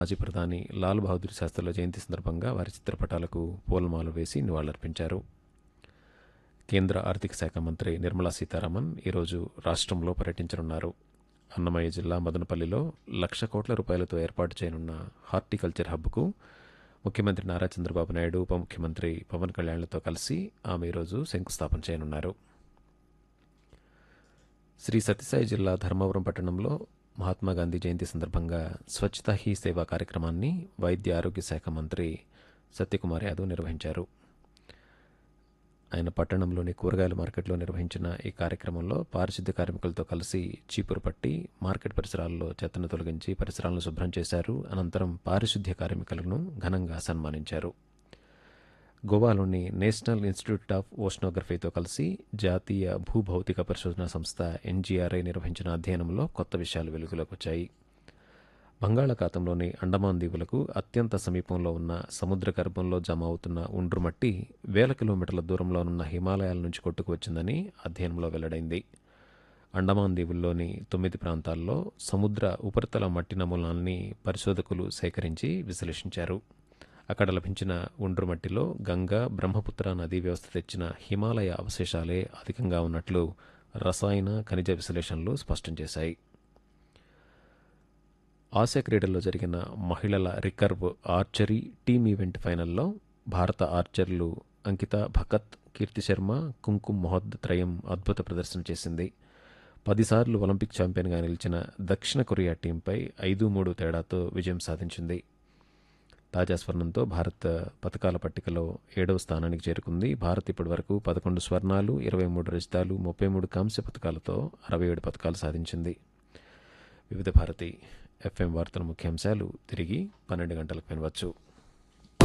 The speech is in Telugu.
మాజీ ప్రధాని లాల్ బహదూర్ శాస్త్రిల జయంతి సందర్భంగా వారి చిత్రపటాలకు పూలమాలలు వేసి నివాళులర్పించారు కేంద్ర ఆర్థిక శాఖ మంత్రి నిర్మలా సీతారామన్ ఈరోజు రాష్ట్రంలో పర్యటించనున్నారు అన్నమయ్య జిల్లా మదనపల్లిలో లక్ష కోట్ల రూపాయలతో ఏర్పాటు చేయనున్న హార్టికల్చర్ హబ్కు ముఖ్యమంత్రి నారా చంద్రబాబు నాయుడు ఉప ముఖ్యమంత్రి పవన్ కళ్యాణ్లతో కలిసి ఆమె ఈరోజు శంకుస్థాపన చేయనున్నారు శ్రీ సత్యసాయి జిల్లా ధర్మవరం పట్టణంలో మహాత్మా గాంధీ జయంతి సందర్భంగా స్వచ్ఛతా హీ సేవా కార్యక్రమాన్ని వైద్య ఆరోగ్య శాఖ మంత్రి సత్యకుమార్ యాదవ్ నిర్వహించారు ఆయన పట్టణంలోని కూరగాయల మార్కెట్లో నిర్వహించిన ఈ కార్యక్రమంలో పారిశుద్ధ్య కార్మికులతో కలిసి చీపురు పట్టి మార్కెట్ పరిసరాల్లో చెత్తను తొలగించి పరిసరాలను శుభ్రం చేశారు అనంతరం పారిశుద్ధ్య కార్మికులను ఘనంగా సన్మానించారు గోవాలోని నేషనల్ ఇన్స్టిట్యూట్ ఆఫ్ ఓషనోగ్రఫీతో కలిసి జాతీయ భూభౌతిక పరిశోధన సంస్థ ఎన్జీఆర్ఐ నిర్వహించిన అధ్యయనంలో కొత్త విషయాలు వెలుగులోకి వచ్చాయి బంగాళాఖాతంలోని అండమాన్ దీవులకు అత్యంత సమీపంలో ఉన్న సముద్ర గర్భంలో జమ అవుతున్న ఉండ్రుమట్టి వేల కిలోమీటర్ల దూరంలో ఉన్న హిమాలయాల నుంచి కొట్టుకువచ్చిందని అధ్యయనంలో వెల్లడైంది అండమాన్ దీవుల్లోని తొమ్మిది ప్రాంతాల్లో సముద్ర ఉపరితల మట్టి నమూనాల్ని పరిశోధకులు సేకరించి విశ్లేషించారు అక్కడ లభించిన ఒండ్రుమట్టిలో గంగా బ్రహ్మపుత్ర నదీ వ్యవస్థ తెచ్చిన హిమాలయ అవశేషాలే అధికంగా ఉన్నట్లు రసాయన ఖనిజ విశ్లేషణలు స్పష్టం చేశాయి ఆసియా క్రీడల్లో జరిగిన మహిళల రికర్వ్ ఆర్చరీ టీమ్ ఈవెంట్ ఫైనల్లో భారత ఆర్చర్లు అంకిత భకత్ కీర్తి శర్మ కుంకుమ్ మొహద్ త్రయం అద్భుత ప్రదర్శన చేసింది పదిసార్లు ఒలింపిక్ ఛాంపియన్గా నిలిచిన దక్షిణ కొరియా టీంపై ఐదు మూడు తేడాతో విజయం సాధించింది తాజా స్వర్ణంతో భారత్ పథకాల పట్టికలో ఏడవ స్థానానికి చేరుకుంది భారత్ ఇప్పటి వరకు పదకొండు స్వర్ణాలు ఇరవై మూడు రజితాలు ముప్పై మూడు కాంస్య పథకాలతో అరవై ఏడు పథకాలు సాధించింది వివిధ భారతి ఎఫ్ఎం వార్తల ముఖ్యాంశాలు తిరిగి పన్నెండు గంటలకు వినవచ్చు